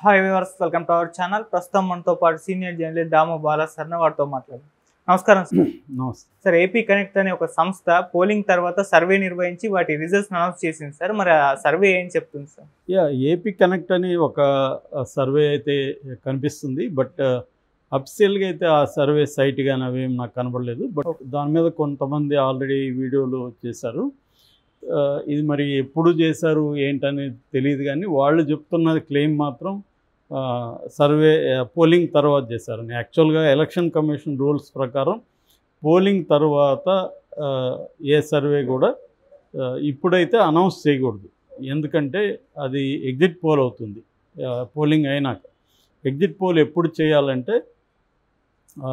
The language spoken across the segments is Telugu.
hi viewers welcome to our channel ప్రస్తుతం మనతో పాటు senior journalist Damo Bala sir వారితో మాట్లాడు నమస్కారం సార్ నమస్తే సార్ ఏపీ కనెక్ట్ అనే ఒక సంస్థ పోలింగ్ తర్వాత సర్వే నిర్వహించి వాటి రిజల్ట్స్ అనౌన్స్ చేసింది సార్ మరి ఆ సర్వే ఏం చెప్తుంది సార్ యా ఏపీ కనెక్ట్ అని ఒక సర్వే అయితే కనిపిస్తుంది బట్ అఫిషియల్గా అయితే ఆ సర్వే సైట్ కానీ అవేం నాకు కనబడలేదు బట్ దాని మీద కొంతమంది ఆల్రెడీ వీడియోలు చేశారు ఆ, ఇది మరి ఎప్పుడు చేశారు ఏంటనేది తెలియదు కానీ వాళ్ళు చెప్తున్నది క్లెయిమ్ మాత్రం ఆ, సర్వే పోలింగ్ తర్వాత చేశారని యాక్చువల్గా ఎలక్షన్ కమిషన్ రూల్స్ ప్రకారం పోలింగ్ తర్వాత ఆ, ఏ సర్వే కూడా ఆ, ఇప్పుడైతే అనౌన్స్ చేయకూడదు ఎందుకంటే అది ఎగ్జిట్ పోల్ అవుతుంది ఆ, పోలింగ్ అయినాక ఎగ్జిట్ పోల్ ఎప్పుడు చేయాలంటే ఆ,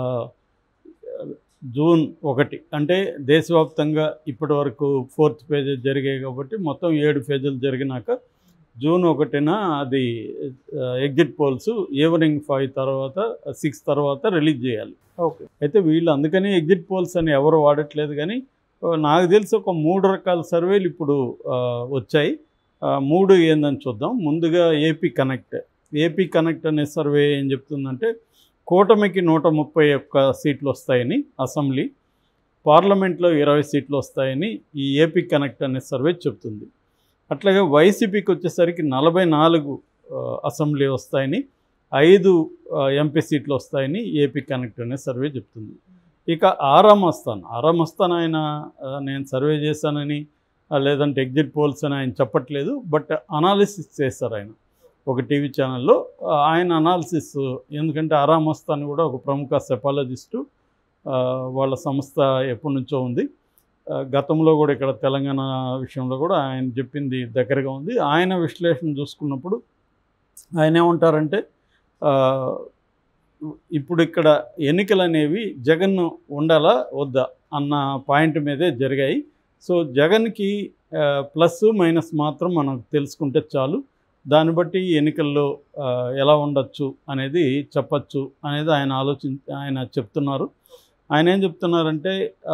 జూన్ ఒకటి అంటే దేశవ్యాప్తంగా ఇప్పటి వరకు ఫోర్త్ ఫేజెస్ జరిగాయి కాబట్టి మొత్తం ఏడు ఫేజులు జరిగినాక జూన్ ఒకటిన అది ఆ, ఎగ్జిట్ పోల్స్ ఈవినింగ్ ఫైవ్ తర్వాత సిక్స్ తర్వాత రిలీజ్ చేయాలి ఓకే అయితే వీళ్ళు అందుకని ఎగ్జిట్ పోల్స్ అని ఎవరు వాడట్లేదు కానీ ఆ, నాకు తెలిసి ఒక మూడు రకాల సర్వేలు ఇప్పుడు ఆ, వచ్చాయి ఆ, మూడు ఏందని చూద్దాం ముందుగా ఏపీ కనెక్ట్ ఏపీ కనెక్ట్ అనే సర్వే ఏం చెప్తుందంటే కూటమికి నూట ముప్పై ఒక్క సీట్లు వస్తాయని అసెంబ్లీ పార్లమెంట్లో ఇరవై సీట్లు వస్తాయని ఈ ఏపీ కనెక్ట్ అనే సర్వే చెప్తుంది అట్లాగే వైసీపీకి వచ్చేసరికి నలభై నాలుగు ఆ, అసెంబ్లీ వస్తాయని ఐదు ఆ, ఎంపీ సీట్లు వస్తాయని ఏపీ కనెక్ట్ అనే సర్వే చెప్తుంది ఇక ఆరామ్ అస్థాన్ ఆరామ్ అస్థాన్ ఆయన ఆ, నేను సర్వే చేశానని ఆ, లేదంటే ఎగ్జిట్ పోల్స్ అని ఆయన చెప్పట్లేదు బట్ అనాలిసిస్ చేస్తారు ఆయన ఒక టీవీ ఛానల్లో ఆ, ఆయన అనాలిసిస్ ఎందుకంటే ఆరామ్ అస్థాన్ కూడా ఒక ప్రముఖ సెపాలజిస్టు ఆ, వాళ్ళ సంస్థ ఎప్పటి నుంచో ఉంది ఆ, గతంలో కూడా ఇక్కడ తెలంగాణ విషయంలో కూడా ఆయన చెప్పింది దగ్గరగా ఉంది ఆయన విశ్లేషణ చూసుకున్నప్పుడు ఆయన ఏమంటారంటే ఆ, ఇప్పుడు ఇక్కడ ఎన్నికలు అనేవి జగన్ ఉండాలా వద్దా అన్న పాయింట్ మీదే జరిగాయి సో జగన్కి ఆ, ప్లస్ మైనస్ మాత్రం మనం తెలుసుకుంటే చాలు దాన్ని బట్టి ఎన్నికల్లో ఆ, ఎలా ఉండొచ్చు అనేది చెప్పచ్చు అనేది ఆయన ఆలోచి ఆయన చెప్తున్నారు ఆయన ఏం చెప్తున్నారంటే ఆ,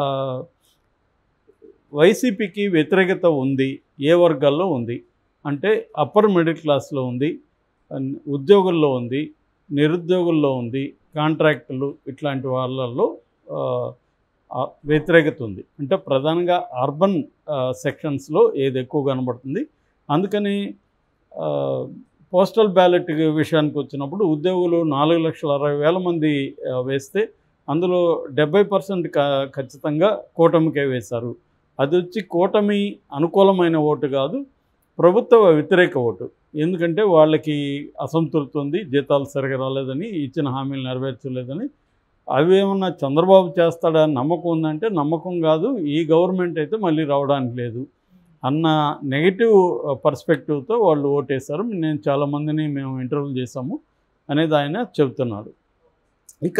వైసీపీకి వ్యతిరేకత ఉంది ఏ వర్గాల్లో ఉంది అంటే అప్పర్ మిడిల్ క్లాస్లో ఉంది అన్- ఉద్యోగుల్లో ఉంది నిరుద్యోగుల్లో ఉంది కాంట్రాక్టులు ఇట్లాంటి వాళ్ళల్లో ఆ, ఆ, వ్యతిరేకత ఉంది అంటే ప్రధానంగా అర్బన్ సెక్షన్స్లో ఏది ఎక్కువ కనబడుతుంది అందుకని ఆ, పోస్టల్ బ్యాలెట్ విషయానికి వచ్చినప్పుడు ఉద్యోగులు నాలుగు లక్షల అరవై వేల మంది ఆ, వేస్తే అందులో డెబ్బై పర్సెంట్ ఖచ్చితంగా కూటమికే వేశారు అది వచ్చి కూటమి అనుకూలమైన ఓటు కాదు ప్రభుత్వ వ్యతిరేక ఓటు ఎందుకంటే వాళ్ళకి అసంతృప్తి ఉంది జీతాలు సరిగా రాలేదని ఇచ్చిన హామీలు నెరవేర్చలేదని అవి ఏమన్నా చంద్రబాబు చేస్తాడా నమ్మకం ఉందంటే నమ్మకం కాదు ఈ గవర్నమెంట్ అయితే మళ్ళీ రావడానికి లేదు అన్న నెగిటివ్ పర్స్పెక్టివ్తో వాళ్ళు ఓటేశారు నేను చాలామందిని మేము ఇంటర్వ్యూ చేశాము అనేది ఆయన చెబుతున్నాడు ఇక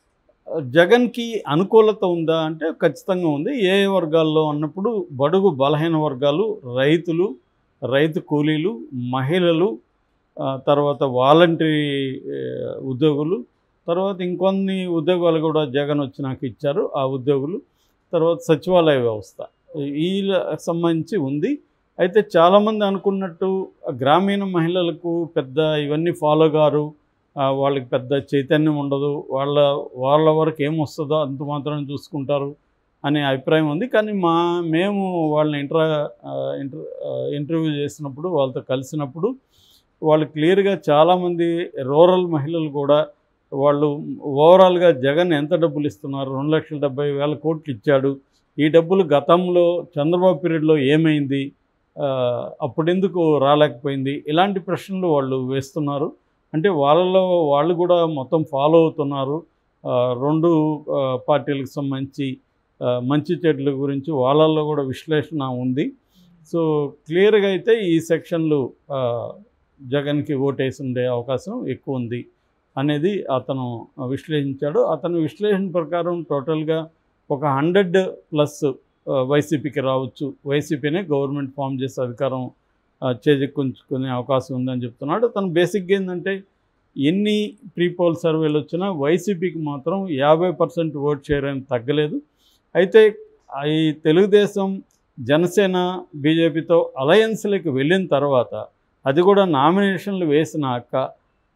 జగన్కి అనుకూలత ఉందా అంటే ఖచ్చితంగా ఉంది ఏ ఏ వర్గాల్లో అన్నప్పుడు బడుగు బలహీన వర్గాలు రైతులు రైతు కూలీలు మహిళలు ఆ, తర్వాత వాలంటరీ ఉద్యోగులు తర్వాత ఇంకొన్ని ఉద్యోగాలు కూడా జగన్ వచ్చినాక ఇచ్చారు ఆ ఉద్యోగులు తర్వాత సచివాలయ వ్యవస్థ వీళ్ళకి సంబంధించి ఉంది అయితే చాలామంది అనుకున్నట్టు గ్రామీణ మహిళలకు పెద్ద ఇవన్నీ ఫాలో గారు ఆ, వాళ్ళకి పెద్ద చైతన్యం ఉండదు వాళ్ళ వాళ్ళ వరకు ఏమొస్తుందో అంత మాత్రం చూసుకుంటారు అనే అభిప్రాయం ఉంది కానీ మా మేము వాళ్ళని ఇంటర్ ఇంటర్ ఇంటర్వ్యూ చేసినప్పుడు వాళ్ళతో కలిసినప్పుడు వాళ్ళు క్లియర్గా చాలామంది రూరల్ మహిళలు కూడా వాళ్ళు ఓవరాల్గా జగన్ ఎంత డబ్బులు ఇస్తున్నారు రెండు లక్షల డెబ్బై వేల కోట్లు ఇచ్చాడు ఈ డబ్బులు గతంలో చంద్రబాబు పీరియడ్లో ఏమైంది ఆ, అప్పుడెందుకు రాలేకపోయింది ఇలాంటి ప్రశ్నలు వాళ్ళు వేస్తున్నారు అంటే వాళ్ళలో వాళ్ళు కూడా మొత్తం ఫాలో అవుతున్నారు ఆ, రెండు ఆ, పార్టీలకు సంబంధించి ఆ, మంచి చెడ్ల గురించి వాళ్ళల్లో కూడా విశ్లేషణ ఉంది సో క్లియర్గా అయితే ఈ సెక్షన్లు ఆ, జగన్కి ఓటేసి ఉండే అవకాశం ఎక్కువ ఉంది అనేది అతను విశ్లేషించాడు అతని విశ్లేషణ ప్రకారం టోటల్గా ఒక హండ్రెడ్ ప్లస్ వైసీపీకి రావచ్చు వైసీపీనే గవర్నమెంట్ ఫామ్ చేసే అధికారం ఆ, చేజిక్కుంచుకునే అవకాశం ఉందని చెప్తున్నాడు తను బేసిక్గా ఏంటంటే ఎన్ని ప్రీ పోల్ సర్వేలు వచ్చినా వైసీపీకి మాత్రం యాభై పర్సెంట్ ఓట్ షేర్ అని తగ్గలేదు అయితే ఈ తెలుగుదేశం జనసేన బీజేపీతో అలయన్స్లోకి వెళ్ళిన తర్వాత అది కూడా నామినేషన్లు వేసినాక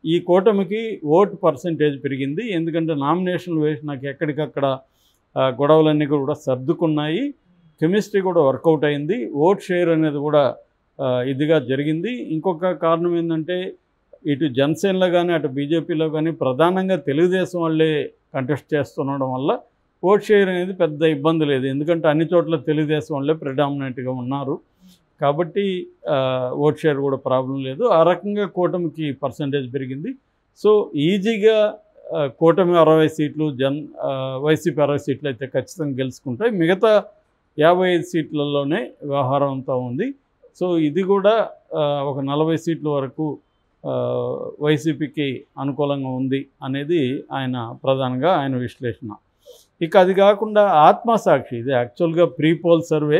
ఈ కూటమికి ఓటు పర్సంటేజ్ పెరిగింది ఎందుకంటే నామినేషన్లు వేసి నాకు ఎక్కడికక్కడ ఆ, గొడవలన్నీ కూడా సర్దుకున్నాయి కెమిస్ట్రీ కూడా వర్కౌట్ అయింది ఓట్ షేర్ అనేది కూడా ఆ, ఇదిగా జరిగింది ఇంకొక కారణం ఏంటంటే ఇటు జనసేనలో కానీ అటు బీజేపీలో కానీ ప్రధానంగా తెలుగుదేశం వాళ్ళే కంటెస్ట్ చేస్తుండడం వల్ల ఓట్ షేర్ అనేది పెద్ద ఇబ్బంది లేదు ఎందుకంటే అన్ని చోట్ల తెలుగుదేశం వాళ్ళే ప్రిడామినెంట్గా ఉన్నారు కాబట్టి ఆ, ఓట్ షేర్ కూడా ప్రాబ్లం లేదు ఆ రకంగా కూటమికి పర్సంటేజ్ పెరిగింది సో ఈజీగా ఆ, కూటమి అరవై సీట్లు జన్ ఆ, వైసీపీ అరవై సీట్లు అయితే ఖచ్చితంగా గెలుచుకుంటాయి మిగతా యాభై ఐదు సీట్లలోనే వ్యవహారం అంతా ఉంది సో ఇది కూడా ఆ, ఒక నలభై సీట్ల వరకు ఆ, వైసీపీకి అనుకూలంగా ఉంది అనేది ఆయన ప్రధానంగా ఆయన విశ్లేషణ ఇక అది కాకుండా ఆత్మసాక్షి ఇది యాక్చువల్గా ప్రీ పోల్ సర్వే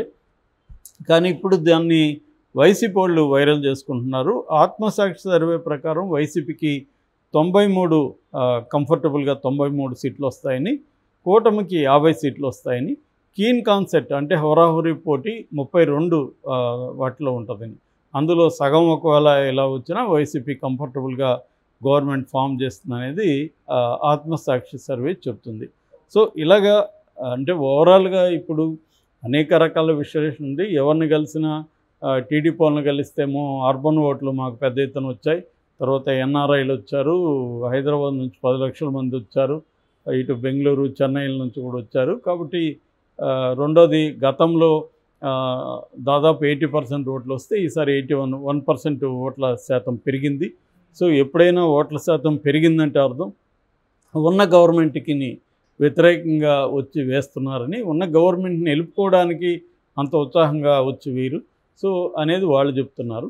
కానీ ఇప్పుడు దాన్ని వైసీపీ వాళ్ళు వైరల్ చేసుకుంటున్నారు ఆత్మసాక్షి సర్వే ప్రకారం వైసీపీకి తొంభై మూడు కంఫర్టబుల్గా తొంభై మూడు సీట్లు వస్తాయని కూటమికి యాభై సీట్లు వస్తాయని కీన్ కాన్సెప్ట్ అంటే హోరాహోరీ పోటీ ముప్పై రెండు ఆ, వాటిలో ఉంటుందని అందులో సగం ఒకవేళ ఎలా వచ్చినా వైసీపీ కంఫర్టబుల్గా గవర్నమెంట్ ఫామ్ చేస్తుంది అనేది ఆ, ఆత్మసాక్షి సర్వే చెప్తుంది సో ఇలాగా అంటే ఓవరాల్గా ఇప్పుడు అనేక రకాల విశ్లేషణ ఉంది ఎవరిని కలిసినా టీడీపీ వాళ్ళని కలిస్తేమో అర్బన్ ఓట్లు మాకు పెద్ద ఎత్తున వచ్చాయి తర్వాత ఎన్ఆర్ఐలు వచ్చారు హైదరాబాద్ నుంచి పది లక్షల మంది వచ్చారు ఇటు బెంగళూరు చెన్నై నుంచి కూడా వచ్చారు కాబట్టి ఆ, రెండోది గతంలో ఆ, దాదాపు ఎయిటీ పర్సెంట్ ఓట్లు వస్తే ఈసారి ఎయిటీ వన్ వన్ పర్సెంట్ ఓట్ల శాతం పెరిగింది సో ఎప్పుడైనా ఓట్ల శాతం పెరిగిందంటే అర్థం ఉన్న గవర్నమెంట్కి వ్యతిరేకంగా వచ్చి వేస్తున్నారని ఉన్న గవర్నమెంట్ని నిలుపుకోవడానికి అంత ఉత్సాహంగా వచ్చి వీరు సో అనేది వాళ్ళు చెప్తున్నారు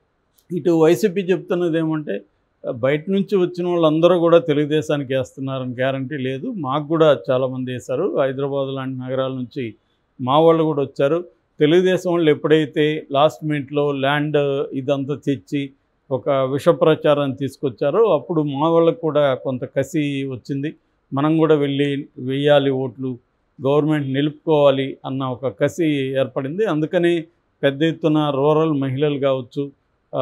ఇటు వైసీపీ చెప్తున్నది ఏమంటే బయట నుంచి వచ్చిన వాళ్ళందరూ కూడా తెలుగుదేశానికి వేస్తున్నారని గ్యారంటీ లేదు మాకు కూడా చాలామంది వేశారు హైదరాబాద్ లాంటి నగరాల నుంచి మా వాళ్ళు కూడా వచ్చారు తెలుగుదేశం వాళ్ళు ఎప్పుడైతే లాస్ట్ మినిట్లో ల్యాండ్ ఇదంతా తెచ్చి ఒక విష ప్రచారాన్ని తీసుకొచ్చారో అప్పుడు మా వాళ్ళకు కూడా కొంత కసి వచ్చింది మనం కూడా వెళ్ళి వెయ్యాలి ఓట్లు గవర్నమెంట్ నిలుపుకోవాలి అన్న ఒక కసి ఏర్పడింది అందుకని పెద్ద ఎత్తున రూరల్ మహిళలు కావచ్చు ఆ,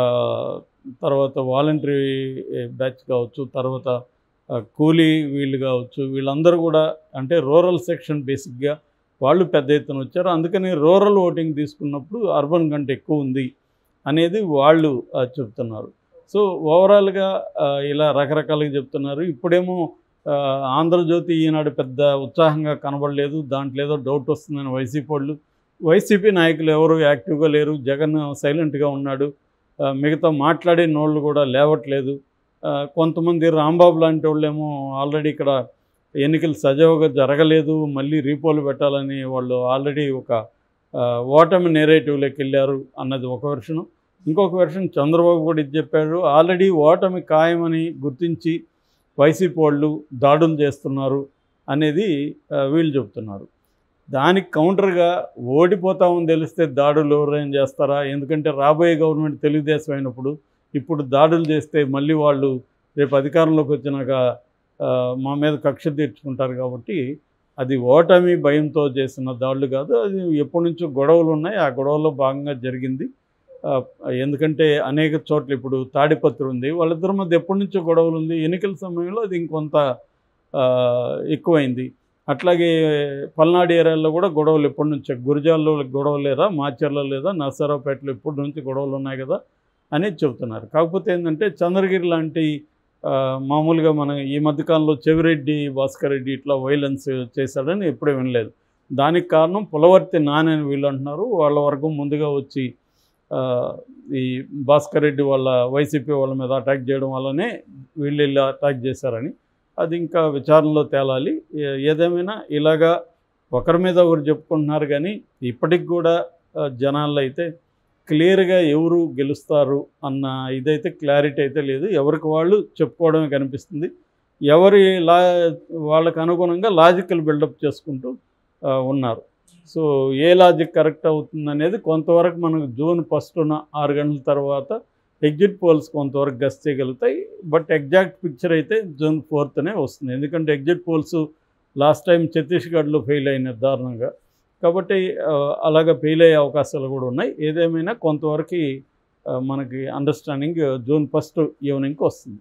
తర్వాత వాలంటరీ బ్యాచ్ కావచ్చు తర్వాత ఆ, కూలీ వీళ్ళు కావచ్చు వీళ్ళందరూ కూడా అంటే రూరల్ సెక్షన్ బేసిక్గా వాళ్ళు పెద్ద ఎత్తున వచ్చారు అందుకని రూరల్ ఓటింగ్ తీసుకున్నప్పుడు అర్బన్ కంటే ఎక్కువ ఉంది అనేది వాళ్ళు ఆ, చెప్తున్నారు సో ఓవరాల్గా ఆ, ఇలా రకరకాలుగా చెప్తున్నారు ఇప్పుడేమో ఆ, ఆంధ్రజ్యోతి ఈనాడు పెద్ద ఉత్సాహంగా కనబడలేదు దాంట్లో ఏదో డౌట్ వస్తుందని వైసీపీ వాళ్ళు వైసీపీ నాయకులు ఎవరు యాక్టివ్గా లేరు జగన్ సైలెంట్గా ఉన్నాడు ఆ, మిగతా మాట్లాడే నోళ్ళు కూడా లేవట్లేదు ఆ, కొంతమంది రాంబాబు లాంటి వాళ్ళేమో ఆల్రెడీ ఇక్కడ ఎన్నికలు సజావుగా జరగలేదు మళ్ళీ రీపోలు పెట్టాలని వాళ్ళు ఆల్రెడీ ఒక ఆ, ఓటమి నేరేటివ్లోకి వెళ్ళారు అన్నది ఒక వెర్షను ఇంకొక వెర్షన్ చంద్రబాబు కూడా ఇది చెప్పారు ఆల్రెడీ ఓటమి ఖాయమని గుర్తించి వైసీపీ వాళ్ళు దాడులు చేస్తున్నారు అనేది ఆ, వీళ్ళు చెప్తున్నారు దానికి కౌంటర్గా ఓడిపోతామని తెలిస్తే దాడులు ఎవరైనా చేస్తారా ఎందుకంటే రాబోయే గవర్నమెంట్ తెలుగుదేశం అయినప్పుడు ఇప్పుడు దాడులు చేస్తే మళ్ళీ వాళ్ళు రేపు అధికారంలోకి వచ్చినాక ఆ, మా మీద కక్ష తీర్చుకుంటారు కాబట్టి అది ఓటమి భయంతో చేసిన దాడులు కాదు అది ఎప్పటి నుంచో గొడవలు ఉన్నాయి ఆ గొడవలో భాగంగా జరిగింది ఆ, ఎందుకంటే అనేక చోట్ల ఇప్పుడు తాడిపత్రి ఉంది వాళ్ళిద్దరి మధ్య ఎప్పటి నుంచో గొడవలు ఉంది ఎన్నికల సమయంలో అది ఇంకొంత ఆ, ఎక్కువైంది అట్లాగే పల్నాడు ఏరియాలో కూడా గొడవలు ఎప్పటి నుంచో గురిజాల్లో గొడవలు లేదా మాచర్ల లేదా నర్సరావుపేటలో ఎప్పటి నుంచి గొడవలు ఉన్నాయి కదా అనేది చెబుతున్నారు కాకపోతే ఏంటంటే చంద్రగిరి లాంటి ఆ, మామూలుగా మన ఈ మధ్యకాలంలో చెవిరెడ్డి భాస్కర్ రెడ్డి ఇట్లా వైలెన్స్ చేశాడని ఎప్పుడూ వినలేదు దానికి కారణం పులవర్తి నాని అని వీళ్ళు అంటున్నారు వాళ్ళ వర్గం ముందుగా వచ్చి ఆ, ఈ భాస్కర్ రెడ్డి వాళ్ళ వైసీపీ వాళ్ళ మీద అటాక్ చేయడం వల్లనే వీళ్ళు ఇలా అటాక్ చేశారని అది ఇంకా విచారణలో తేలాలి ఏ- ఏదేమైనా ఇలాగా ఒకరి మీద ఒకరు చెప్పుకుంటున్నారు కానీ ఇప్పటికి కూడా ఆ, జనాల్లో అయితే క్లియర్గా ఎవరు గెలుస్తారు అన్న ఇదైతే క్లారిటీ అయితే లేదు ఎవరికి వాళ్ళు చెప్పుకోవడమే కనిపిస్తుంది ఎవరి లా వాళ్ళకు అనుగుణంగా లాజికల్ బిల్డప్ చేసుకుంటూ ఆ, ఉన్నారు సో ఏ లాజిక్ కరెక్ట్ అవుతుంది అనేది కొంతవరకు మనకు జూన్ ఫస్ట్న ఆరు గంటల తర్వాత ఎగ్జిట్ పోల్స్ కొంతవరకు గస్ చేయగలుగుతాయి బట్ ఎగ్జాక్ట్ పిక్చర్ అయితే జూన్ ఫోర్త్నే వస్తుంది ఎందుకంటే ఎగ్జిట్ పోల్స్ లాస్ట్ టైం ఛత్తీస్గఢ్లో ఫెయిల్ అయిన దారుణంగా కాబట్టి ఆ, అలాగ ఫెయిల్ అయ్యే అవకాశాలు కూడా ఉన్నాయి ఏదేమైనా కొంతవరకు ఆ, మనకి అండర్స్టాండింగ్ జూన్ ఫస్ట్ ఈవినింగ్కి వస్తుంది